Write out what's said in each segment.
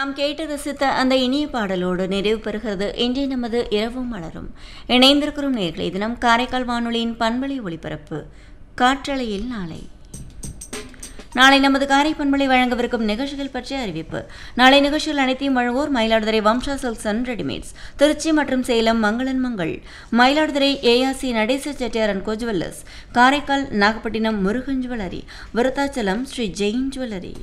நாம் கேட்டு ரசித்த அந்த இனிய பாடலோடு நிறைவு பெறுகிறது இன்றைய நமது இரவும் மலரும் இணைந்திருக்கிறோம் நேர்களை தினம் காரைக்கால் வானொலியின் பண்பலை ஒளிபரப்பு காற்றலையில் நாளை நாளை நமது காரை பண்பலை வழங்கவிருக்கும் நிகழ்ச்சிகள் பற்றிய அறிவிப்பு நாளை நிகழ்ச்சிகள் அனைத்தையும் வழங்குவோர் Mayiladuthurai Vamsa silks and readymades Tiruchi மற்றும் Salem Mangalan Mangal Mayiladuthurai A R C Natesa Chettiar and co jewellers Karaikal Nagapattinam Murugan jewellery Virudhachalam Sri Jain jewellery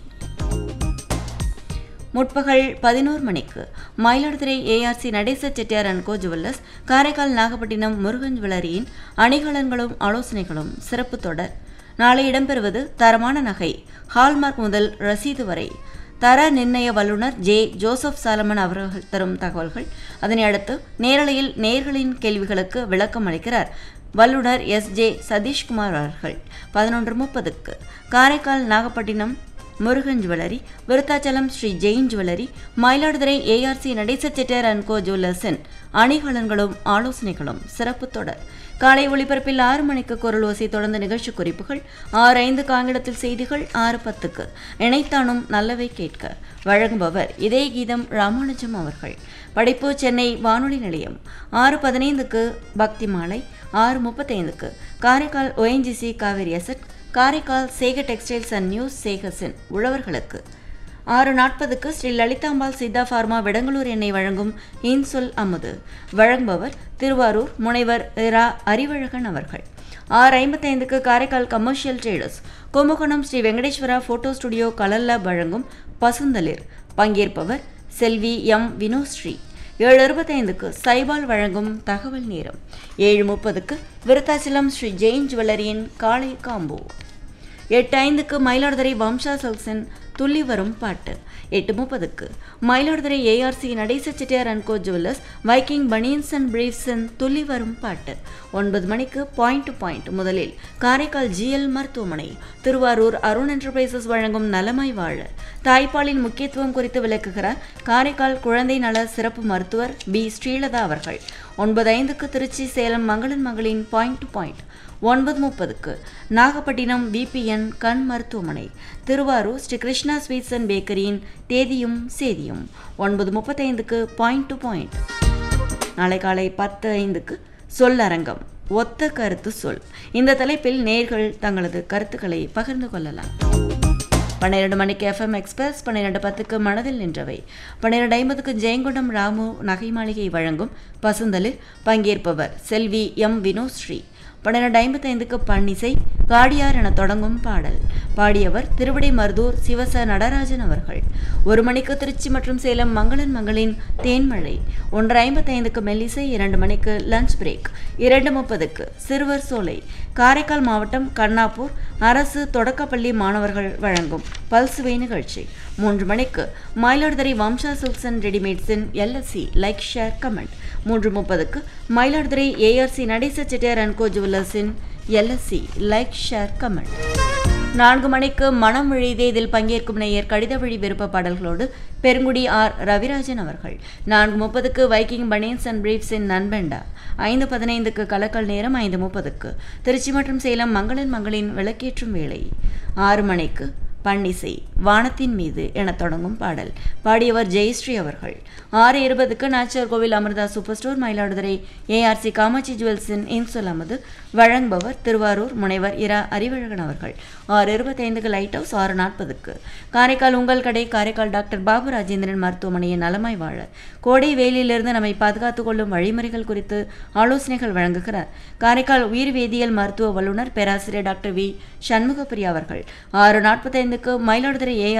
முற்பகல் பதினோரு மணிக்கு Mayiladuthurai A R C Natesa Chettiar and co jewellers Karaikal Nagapattinam Murugan ஜுவல்லரியின் அணிகலன்களும் ஆலோசனைகளும் சிறப்பு தொடர் நாளை இடம்பெறுவது தரமான நகை ஹால்மார்க் முதல் ரசீது வரை தர நிர்ணய வல்லுநர் ஜே ஜோசப் சாலமன் அவர்கள் தரும் தகவல்கள் அதனை அடுத்து நேரலையில் நேர்களின் கேள்விகளுக்கு விளக்கம் அளிக்கிறார் வல்லுநர் எஸ் ஜே சதீஷ்குமார் அவர்கள் பதினொன்று முப்பதுக்கு Karaikal Nagapattinam Murugan jewellery Virudhachalam Sri Jain jewellery Mayiladuthurai A R C Natesa Chettiar and கோ ஜுவல்லர்ஸின் அணிகலன்களும் ஆலோசனைகளும் சிறப்பு தொடர் காலை ஒளிபரப்பில் ஆறு மணிக்கு குரல் ஓசை தொடர்ந்த நிகழ்ச்சி குறிப்புகள் ஆறு ஐந்து காங்கிடத்தில் செய்திகள் ஆறு பத்துக்கு இணைத்தானும் நல்லவை கேட்க வழங்குபவர் இதய கீதம் ராமானுஜம் அவர்கள் படைப்பு சென்னை வானொலி நிலையம் ஆறு பதினைந்துக்கு பக்தி மாலை ஆறு முப்பத்தைந்துக்கு காரைக்கால் ஒஎன்ஜிசி காவேரி அசட் காரைக்கால் சேக டெக்ஸ்டைல்ஸ் அண்ட் நியூஸ் சேகர்ஸின் உழவர்களுக்கு ஆறு நாற்பதுக்கு ஸ்ரீ லலிதாம்பாள் சித்தா ஃபார்மா விடங்களூர் எண்ணெய் வழங்கும் இன்சொல் அமுது வழங்குபவர் திருவாரூர் முனைவர் இரா அறிவழகன் அவர்கள் ஆறு ஐம்பத்தைந்துக்கு Karaikal commercial traders Kumbakonam Sri Venkateswara photo studio கலல்லா வழங்கும் பசுந்தளிர் பங்கேற்பவர் செல்வி எம் வினோஸ்ரீ ஏழு அறுபத்தைந்துக்கு சைபால் வழங்கும் தகவல் நேரம் ஏழு முப்பதுக்கு விருத்தாச்சலம் ஸ்ரீ ஜெயின் ஜுவல்லரியின் காலை காம்போ எட்டு ஐந்துக்கு மயிலாடுதுறை வம்சா சில்க்ஸின் துள்ளி வரும் பாட்டு எட்டு முப்பதுக்கு Mayiladuthurai A R C Natesa Chettiar and co jewellers Viking banians and பிரீவ்ஸின் துள்ளி வரும் பாட்டு ஒன்பது மணிக்கு பாயிண்ட் டு பாயிண்ட் முதலில் காரைக்கால் ஜிஎல் மருத்துவமனை திருவாரூர் அருண் என்டர்பிரைசஸ் வழங்கும் நலமாய் வாழ தாய்ப்பாலின் முக்கியத்துவம் குறித்து விளக்குகிறார் காரைக்கால் குழந்தை நல சிறப்பு மருத்துவர் பி ஸ்ரீலதா அவர்கள் ஒன்பது ஐந்துக்கு திருச்சி சேலம் மங்களன் மகளின் பாயிண்ட் டு பாயிண்ட் ஒன்பது முப்பதுக்கு நாகப்பட்டினம் விபிஎன் கண் மருத்துவமனை திருவாரூர் ஸ்ரீ கிருஷ்ணா ஸ்வீட்ஸ் அண்ட் பேக்கரியின் தேதியும் சேதியும் ஒன்பது முப்பத்தைந்துக்கு பாயிண்ட் டு பாயிண்ட் நாளை காலை பத்து ஐந்துக்கு சொல்லரங்கம் ஒத்த கருத்து சொல் இந்த தலைப்பில் நேர்கள் தங்களது கருத்துக்களை பகிர்ந்து கொள்ளலாம் பன்னிரண்டு மணிக்கு எஃப்எம் எக்ஸ்பிரஸ் பன்னிரண்டு பத்துக்கு மனதில் நின்றவை பன்னிரண்டு ஐம்பதுக்கு ஜெயங்கொண்டம் ராமு நகை மாளிகை வழங்கும் பசுந்தலில் பங்கேற்பவர் செல்வி எம் வினோஸ்ரீ பன்னிரண்டு ஐம்பத்தைந்துக்கு பன்னிசை காடியார் என தொடங்கும் பாடல் பாடியவர் திருவிடை மருதூர் சிவச நடராஜன் அவர்கள் ஒரு மணிக்கு திருச்சி மற்றும் சேலம் மங்களன் மங்களின் தேன்மழை ஒன்று ஐம்பத்தைந்துக்கு மெல்லிசை இரண்டு மணிக்கு லஞ்ச் பிரேக் இரண்டு முப்பதுக்கு சிறுவர் சோலை காரைக்கால் மாவட்டம் கண்ணாப்பூர் அரசு தொடக்கப்பள்ளி மாணவர்கள் வழங்கும் பல்சுவை நிகழ்ச்சி மூன்று மணிக்கு மயிலாடுதுறை வம்சா சில்க்ஸ் அண்ட் ரெடிமேட்ஸின் எல்எஸ்சி லைக் ஷேர் கமெண்ட் மூன்று முப்பதுக்கு மயிலாடுதுறை ஏஆர்சி நடேச செட்டியார் அண்ட் கோ ஜுவல்லர்ஸின் எல்எஸ்சி லைக் ஷேர் கமெண்ட் நான்கு மணிக்கு மனம் விழிதே இதில் பங்கேற்கும் நேயர் கடித வழி விருப்ப பாடல்களோடு பெருங்குடி ஆர் ரவிராஜன் அவர்கள் நான்கு முப்பதுக்கு வைக்கிங் பனியன்ஸ் அண்ட் பிரீப்ஸின் நண்பெண்டா ஐந்து பதினைந்துக்கு கலக்கல் நேரம் ஐந்து முப்பதுக்கு திருச்சி மற்றும் சேலம் மங்களின் மங்களின் விளக்கேற்றும் வேளை ஆறு மணிக்கு பன்னிசை வானத்தின் மீது என தொடங்கும் பாடல் பாடியவர் ஜெயஸ்ரீ அவர்கள் ஆறு இருபதுக்கு Nachiyar Koil Amirtha super store Mayiladuthurai A R C Kamatchi ஜுவல்ஸின் இன்சொல் அமது வழங்குபவர் திருவாரூர் முனைவர் இரா அறிவழகன் அவர்கள் ஆறு இருபத்தைந்துக்கு லைட் ஹவுஸ் ஆறு நாற்பதுக்கு காரைக்கால் உங்கள் கடை காரைக்கால் டாக்டர் பாபு ராஜேந்திரன் மருத்துவமனையின் நலமாய் வாழ கோடை வேலியிலிருந்து நம்மை பாதுகாத்துக் கொள்ளும் வழிமுறைகள் குறித்து ஆலோசனைகள் வழங்குகிறார் காரைக்கால் உயிர் வேதியியல் மருத்துவ வல்லுநர் பேராசிரியர் டாக்டர் வி சண்முகப்பிரியா அவர்கள் ஆறு நாற்பத்தைந்துக்கு மயிலாடுதுறை ஏ